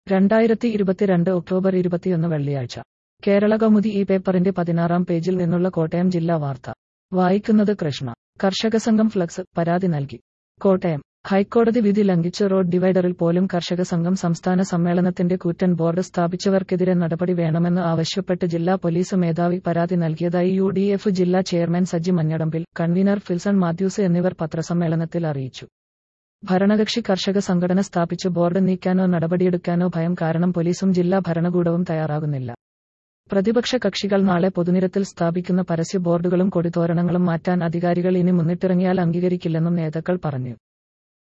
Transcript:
രണ്ടായിരത്തി ഇരുപത്തിരണ്ട് ഒക്ടോബർ ഇരുപത്തിയൊന്ന് വെള്ളിയാഴ്ച കേരള കൗമുദി ഈ പേപ്പറിന്റെ പതിനാറാം പേജിൽ നിന്നുള്ള കോട്ടയം ജില്ലാ വാർത്ത വായിക്കുന്നത് കൃഷ്ണ കർഷക സംഘം ഫ്ലക്സ് പരാതി നൽകി കോട്ടയം ഹൈക്കോടതി വിധി ലംഘിച്ച് റോഡ് ഡിവൈഡറിൽ പോലും കർഷക സംഘം സംസ്ഥാന സമ്മേളനത്തിന്റെ കൂറ്റൻ ബോർഡ് സ്ഥാപിച്ചവർക്കെതിരെ നടപടി വേണമെന്ന് ആവശ്യപ്പെട്ട് ജില്ലാ പോലീസ് മേധാവി പരാതി നൽകിയതായി യു ഡി എഫ് ജില്ലാ ചെയർമാൻ സജ്ജി മഞ്ഞടമ്പിൽ കൺവീനർ ഫിൽസൺ മാത്യൂസ് എന്നിവർ പത്രസമ്മേളനത്തിൽ അറിയിച്ചു ഭരണകക്ഷി കർഷക സംഘടന സ്ഥാപിച്ച് ബോർഡ് നീക്കാനോ നടപടിയെടുക്കാനോ ഭയം കാരണം പോലീസും ജില്ലാ ഭരണകൂടവും തയ്യാറാകുന്നില്ല പ്രതിപക്ഷ കക്ഷികൾ നാളെ പൊതുനിരത്തിൽ സ്ഥാപിക്കുന്ന പരസ്യ ബോർഡുകളും കൊടിതോരണങ്ങളും മാറ്റാൻ അധികാരികൾ ഇനി മുന്നിട്ടിറങ്ങിയാൽ അംഗീകരിക്കില്ലെന്നും നേതാക്കൾ പറഞ്ഞു